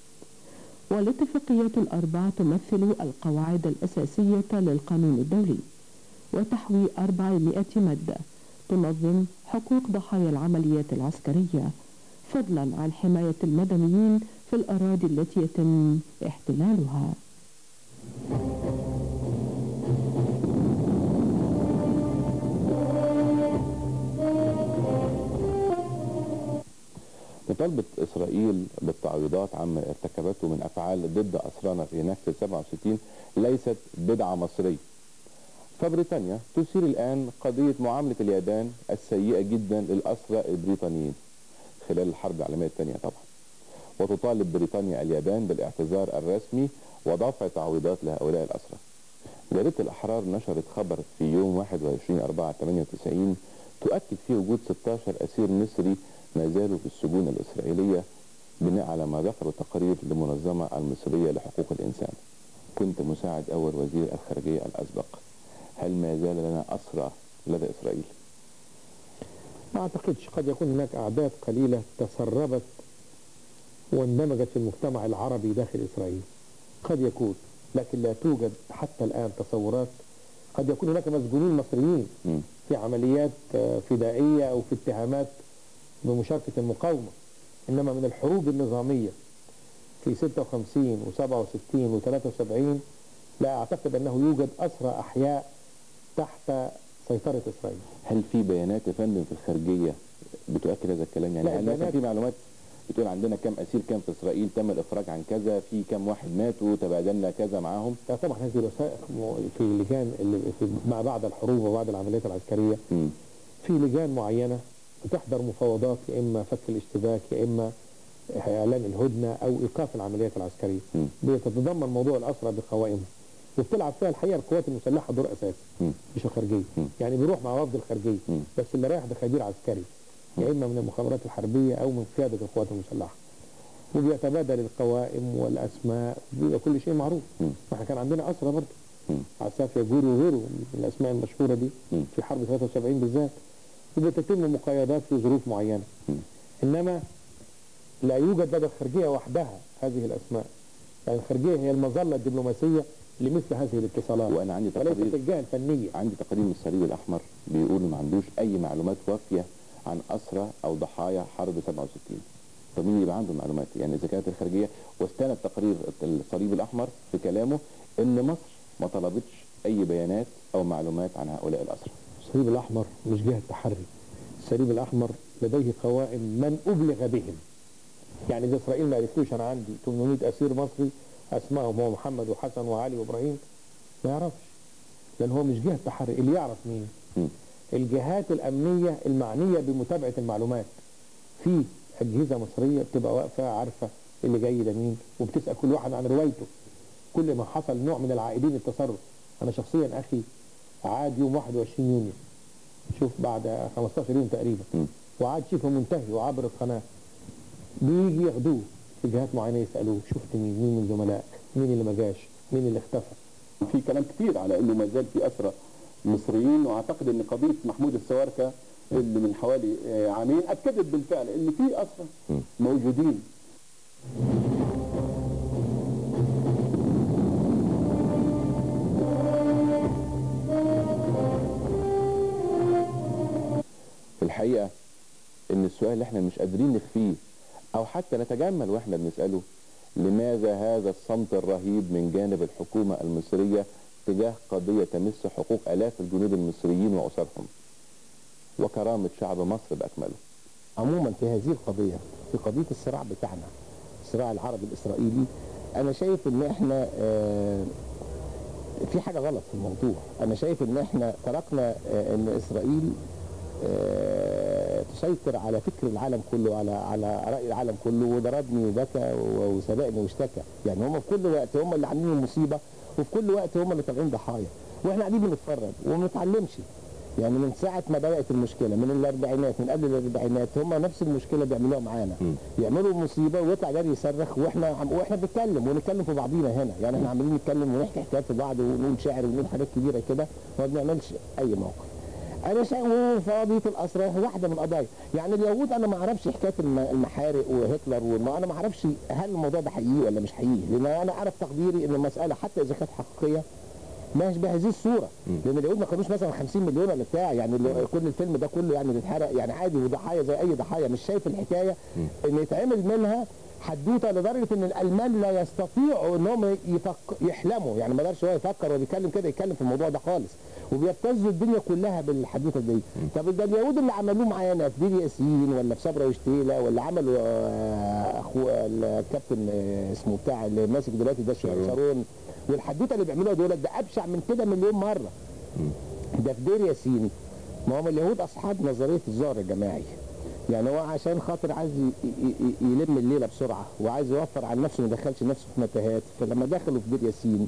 والاتفاقيات الأربع تمثل القواعد الأساسية للقانون الدولي وتحوي 400 مادة تنظم حقوق ضحايا العمليات العسكرية فضلا عن حماية المدنيين في الأراضي التي يتم احتلالها مطالبة إسرائيل بالتعويضات عما ارتكبته من أفعال ضد أسرانا في نكسة 67 ليست بدعة مصرية فبريطانيا تثير الآن قضية معاملة اليابان السيئة جدا للأسرى البريطانيين خلال الحرب العالمية الثانية طبعا وتطالب بريطانيا اليابان بالاعتذار الرسمي ودفع تعويضات لهؤلاء الأسرى جريدة الأحرار نشرت خبر في يوم 21 4 98 تؤكد فيه وجود 16 أسير مصري ما زالوا في السجون الإسرائيلية بناء على ما ذكره تقرير للمنظمة المصرية لحقوق الإنسان كنت مساعد أول وزير الخارجية الأسبق هل ما زال لنا أسرى لدى إسرائيل؟ ما اعتقدش قد يكون هناك اعداد قليله تسربت واندمجت في المجتمع العربي داخل اسرائيل قد يكون لكن لا توجد حتى الان تصورات قد يكون هناك مسجونين مصريين مم. في عمليات آه، فدائيه او في اتهامات بمشاركة المقاومة إنما من الحروب النظامية في 56 و67 و73 لا أعتقد أنه يوجد أسرى أحياء تحت سيطرة إسرائيل هل في بيانات يا فندم في الخارجيه بتؤكد هذا الكلام يعني لا، هل مثلا البيانات- في معلومات بتقول عندنا كم اسير كان في اسرائيل تم الافراج عن كذا في كم واحد ماتوا تبادلنا كذا معاهم لا طبعا هذه الوثائق م- في لجان اللي في ما بعد الحروب وبعد العمليات العسكرية مم. في لجان معينة بتحضر مفاوضات يا إما فك الاشتباك يا إما إعلان الهدنة أو إيقاف العمليات العسكرية مم. بتتضمن موضوع الأسرى بقوائمها وبتلعب فيها الحقيقة القوات المسلحة دور أساسي مم. مش الخارجية مم. يعني بيروح مع وفد الخارجية مم. بس اللي رايح ده خبير عسكري يا إما من المخابرات الحربية أو من قيادة القوات المسلحة وبيتبادل القوائم والأسماء بيبقى كل شيء معروف مم. واحنا كان عندنا أسرى برضه مم. عساف يجور وغيره من الأسماء المشهورة دي مم. في حرب 73 بالذات وبتتم مقايضات في ظروف معينة مم. إنما لا يوجد لدى الخارجية وحدها هذه الأسماء يعني الخارجية هي المظلة الدبلوماسية لمثل هذه الاتصالات وانا عندي وليست تقارير الجهة الفنية عندي تقارير من الصليب الاحمر بيقولوا ما عندوش اي معلومات وافيه عن اسرى او ضحايا حرب 67 طب مين يبقى عنده معلومات يعني اذا كانت الخارجيه واستند تقرير الصليب الاحمر في كلامه ان مصر ما طلبتش اي بيانات او معلومات عن هؤلاء الاسرى الصليب الأحمر مش جهة تحري الصليب الأحمر لديه قوائم من أبلغ بهم يعني إذا إسرائيل ما قالتلوش أنا عندي 800 أسير مصري أسمائهم هو محمد وحسن وعلي وإبراهيم ما يعرفش لأن هو مش جهة تحري اللي يعرف مين مم. الجهات الأمنية المعنية بمتابعة المعلومات في أجهزة مصرية بتبقى واقفة عارفة اللي جاي ده مين وبتسأل كل واحد عن روايته كل ما حصل نوع من العائدين التصرف أنا شخصيا أخي عاد يوم 21 يونيو شوف بعد 15 يوم تقريبا مم. وعاد شبه منتهي وعبر القناة بيجي ياخدوه في جهات معينة يسألوه شفت مين مين من زملائك مين اللي ما جاش مين اللي اختفى في كلام كتير على انه ما زال في اسرى مصريين واعتقد ان قضيه محمود السواركه اللي من حوالي آه، عامين اكدت بالفعل ان في اسرى مم. موجودين في الحقيقه ان السؤال اللي احنا مش قادرين نخفيه او حتى نتجمل واحنا بنساله لماذا هذا الصمت الرهيب من جانب الحكومه المصريه تجاه قضيه تمس حقوق الاف الجنود المصريين واسرهم وكرامه شعب مصر باكمله عموما في هذه القضية في قضية الصراع بتاعنا الصراع العربي الإسرائيلي أنا شايف إن إحنا آه، في حاجة غلط في الموضوع أنا شايف إن إحنا تركنا آه، إن إسرائيل آه، تسيطر على فكر العالم كله على على رأي العالم كله وضربني وبكى و- وسبقني واشتكى يعني هم في كل وقت هم اللي عاملين المصيبة وفي كل وقت هم اللي طالعين ضحايا واحنا قاعدين بنتفرج وما بنتعلمش يعني من ساعة ما بدأت المشكلة من الأربعينات من قبل الأربعينات هم نفس المشكلة بيعملوها معانا مم. يعملوا مصيبة ويطلع جاري يصرخ واحنا عم واحنا بنتكلم ونتكلم في بعضينا هنا يعني احنا عمالين نتكلم ونحكي حكايات في بعض ونقول شعر ونقول حاجات كبيرة كده وما بنعملش أي موقف انا شايف قضيه الاسرى واحده من القضايا يعني اليهود انا ما اعرفش حكايه الم- المحارق وهتلر وما انا ما اعرفش هل الموضوع ده حقيقي ولا مش حقيقي لان انا اعرف تقديري ان المساله حتى اذا كانت حقيقيه مش بهذه الصوره لان اليهود ما كانوش مثلا 50 مليون ولا بتاع يعني اللي- كل الفيلم ده كله يعني بيتحرق يعني عادي وضحايا زي اي ضحايا مش شايف الحكايه ان يتعمل منها حدوته لدرجه ان الالمان لا يستطيعوا ان هم يفك... يحلموا يعني ما قدرش هو يفكر وبيتكلم كده يتكلم في الموضوع ده خالص وبيبتزوا الدنيا كلها بالحدوته دي طب ده اليهود اللي عملوه معانا في دير ياسين ولا في صبرا وشتيله ولا عملوا آه، اخو الكابتن آه، اسمه بتاع اللي ماسك دلوقتي ده شارون. شارون والحدوته اللي بيعملوها دول ده ابشع من كده مليون مره ده في دير ياسين ما هم اليهود اصحاب نظريه الظهر الجماعي يعني هو عشان خاطر عايز ي- ي- ي- يلم الليله بسرعه وعايز يوفر عن نفسه ما يدخلش نفسه في متاهات فلما دخلوا في دير ياسين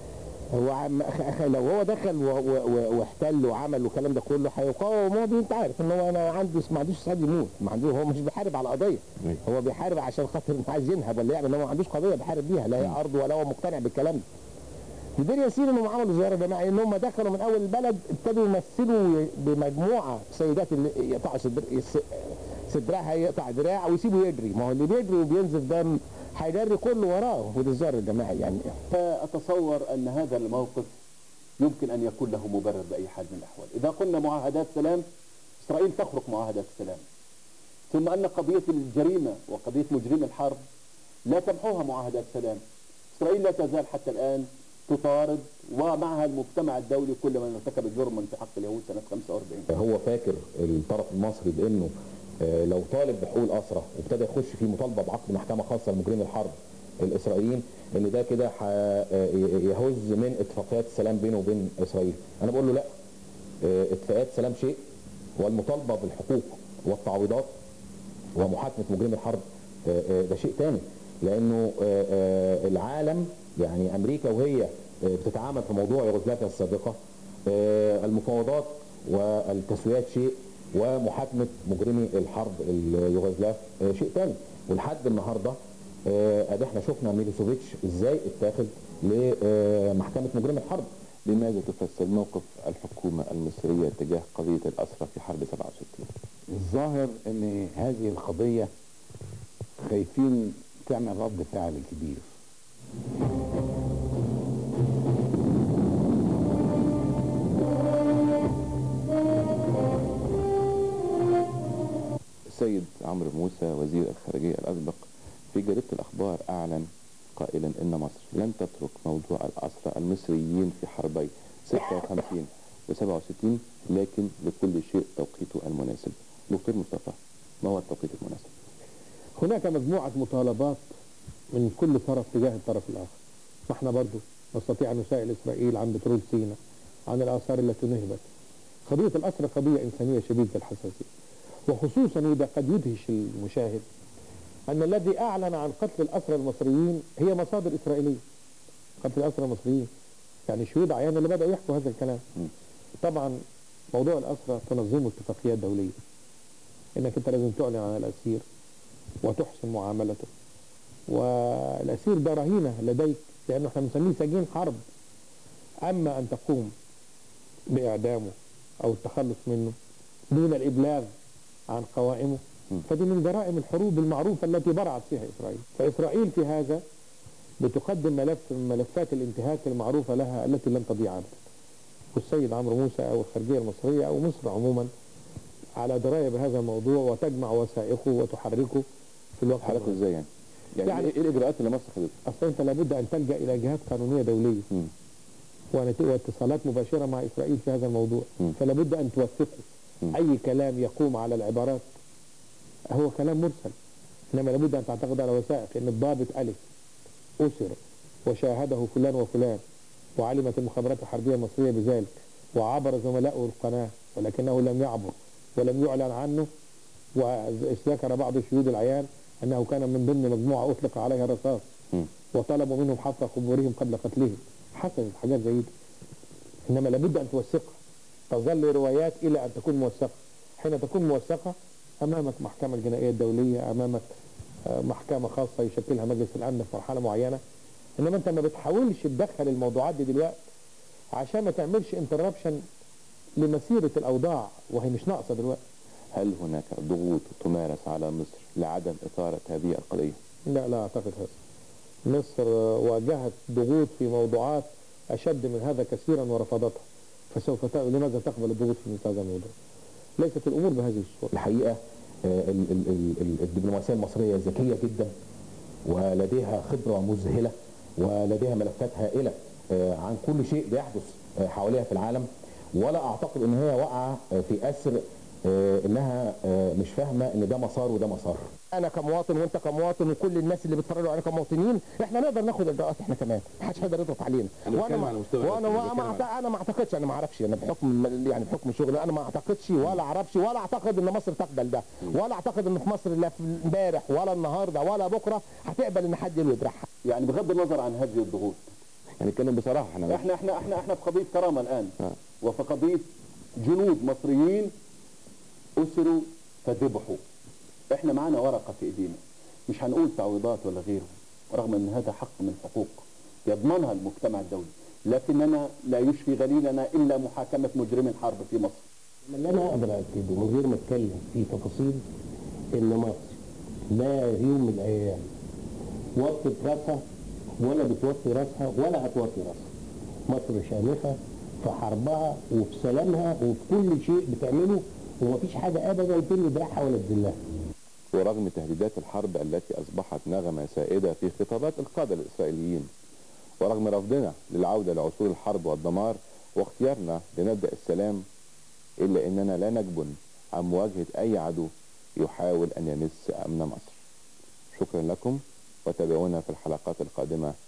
هو عم أخ- أخ- لو هو دخل و- و- و- واحتل وعمل والكلام ده كله هيقاوم هو انت عارف ان هو انا عندي ما عندوش استعداد يموت ما عندوش هو مش بيحارب على قضيه أيوة. هو بيحارب عشان خاطر إنه عايز ينهب ولا يعمل هو ما عندوش قضيه بيحارب بيها لا هي ارض ولا هو مقتنع بالكلام ده في دير ياسين انهم عملوا زياره جماعيه ان هم دخلوا من اول البلد ابتدوا يمثلوا بمجموعه سيدات اللي يقطعوا صدر يس- صدرها يقطع دراع ويسيبه يجري ما هو اللي بيجري وبينزف دم هيجري كله وراه وده الزهر الجماعي يعني فأتصور أن هذا الموقف يمكن أن يكون له مبرر بأي حال من الأحوال إذا قلنا معاهدات سلام إسرائيل تخرق معاهدات السلام ثم أن قضية الجريمة وقضية مجرمي الحرب لا تمحوها معاهدات سلام إسرائيل لا تزال حتى الآن تطارد ومعها المجتمع الدولي كل من ارتكب جرما في حق اليهود سنة 45 هو فاكر الطرف المصري بانه آه، لو طالب بحقوق الاسرى وابتدى يخش في مطالبه بعقد محكمه خاصه لمجرمي الحرب الاسرائيليين ان ده كده ح- آه، يهز من اتفاقيات السلام بينه وبين اسرائيل انا بقول له لا آه، اتفاقيات سلام شيء والمطالبه بالحقوق والتعويضات ومحاكمه مجرمي الحرب آه، آه، ده شيء تاني لانه آه، آه، العالم يعني امريكا وهي آه، بتتعامل في موضوع يوغوسلافيا السابقه آه، المفاوضات والتسويات شيء ومحاكمه مجرمي الحرب اليوغوسلاف آه، شيء تاني ولحد النهارده آه، ادي احنا شفنا ميلوسوفيتش ازاي اتاخد لمحكمه مجرمي الحرب بماذا تفسر موقف الحكومة المصرية تجاه قضية الأسرى في حرب 67 الظاهر ان هذه القضية خايفين تعمل رد فعل كبير السيد عمرو موسى وزير الخارجية الأسبق في جريدة الأخبار أعلن قائلا إن مصر لن تترك موضوع الأسرى المصريين في حربي 56 و 67 لكن لكل شيء توقيته المناسب دكتور مصطفى ما هو التوقيت المناسب؟ هناك مجموعة مطالبات من كل طرف تجاه الطرف الآخر ما احنا برضو نستطيع أن نسائل إسرائيل عن بترول سيناء عن الآثار التي نهبت قضية الأسرى قضية إنسانية شديدة الحساسية وخصوصا وده قد يدهش المشاهد أن الذي أعلن عن قتل الأسرى المصريين هي مصادر إسرائيلية قتل الأسرى المصريين يعني شهود عيان اللي بدأوا يحكوا هذا الكلام طبعا موضوع الأسرى تنظمه اتفاقيات دولية انك انت لازم تعلن عن الاسير وتحسن معاملته والاسير ده رهينه لديك لانه احنا بنسميه سجين حرب اما ان تقوم باعدامه او التخلص منه دون الابلاغ عن قوائمه فدي من جرائم الحروب المعروفه التي برعت فيها اسرائيل فاسرائيل في هذا بتقدم ملف من ملفات الانتهاك المعروفه لها التي لن تضيع ابدا والسيد عمرو موسى او الخارجيه المصريه او مصر عموما على درايه بهذا الموضوع وتجمع وثائقه وتحركه في الوقت حالته المناسب. ازاي يعني؟ يعني, يعني- ايه الاجراءات اللي مصر خدتها؟ اصلا انت لابد ان تلجا الى جهات قانونيه دوليه مم. ونت- واتصالات مباشره مع اسرائيل في هذا الموضوع مم. فلا بد ان توثقه مم. اي كلام يقوم على العبارات هو كلام مرسل انما لابد ان تعتقد على وثائق ان الضابط الف اسر وشاهده فلان وفلان وعلمت المخابرات الحربيه المصريه بذلك وعبر زملائه القناه ولكنه لم يعبر ولم يعلن عنه وذكر بعض شهود العيان انه كان من ضمن مجموعه اطلق عليها الرصاص مم. وطلبوا منهم حفر قبورهم قبل قتلهم حصلت حاجات زي دي انما لابد ان توثقها تظل روايات الى ان تكون موثقه حين تكون موثقه امامك محكمه الجنائيه الدوليه امامك آه، محكمه خاصه يشكلها مجلس الامن في مرحله معينه انما انت ما بتحاولش تدخل الموضوعات دي دلوقتي عشان ما تعملش انتربشن لمسيره الاوضاع وهي مش ناقصه دلوقتي هل هناك ضغوط تمارس على مصر لعدم إثارة هذه القضية؟ لا لا اعتقد هذا مصر آه، واجهت ضغوط في موضوعات اشد من هذا كثيرا ورفضتها فسوف ت... لماذا تقبل الضغوط في مثل هذا الموضوع؟ ليست الامور بهذه الصوره الحقيقه آه، ال- ال- ال- ال- الدبلوماسيه المصريه ذكيه جدا ولديها خبره مذهله ولديها ملفات هائله آه، عن كل شيء بيحدث آه، حواليها في العالم ولا اعتقد ان هي واقعه آه، في اسر آه، انها آه، مش فاهمه ان ده مسار وده مسار انا كمواطن وانت كمواطن وكل الناس اللي بيتفرجوا علينا كمواطنين احنا نقدر ناخد اجراءات احنا كمان محدش هيقدر يضغط علينا وانا ما وانا ما ما أعت- انا ما اعتقدش انا ما اعرفش انا بحكم يعني بحكم شغلي انا ما اعتقدش ولا اعرفش ولا اعتقد ان مصر تقبل ده ولا اعتقد ان في مصر لا في امبارح ولا النهارده ولا بكره هتقبل ان حد يدرعها يعني بغض النظر عن هذه الضغوط يعني نتكلم بصراحة احنا احنا احنا احنا احنا في قضيه كرامه الان آه. وفي قضيه جنود مصريين اسروا فذبحوا احنا معانا ورقه في ايدينا مش هنقول تعويضات ولا غيره رغم ان هذا حق من الحقوق يضمنها المجتمع الدولي لكننا لا يشفي غليلنا الا محاكمه مجرمي الحرب في مصر اللي انا اقدر اكده من غير ما اتكلم في تفاصيل ان مصر لا يوم من الايام وطت راسها ولا بتوطي راسها ولا هتوطي راسها مصر شامخه في حربها وفي سلامها وفي كل شيء بتعمله ومفيش حاجه ابدا تلي دراعها ولا تذلها ورغم تهديدات الحرب التي أصبحت نغمة سائدة في خطابات القادة الإسرائيليين ورغم رفضنا للعودة لعصور الحرب والدمار واختيارنا لنبدأ السلام إلا أننا لا نجبن عن مواجهة أي عدو يحاول أن يمس أمن مصر شكرا لكم وتابعونا في الحلقات القادمة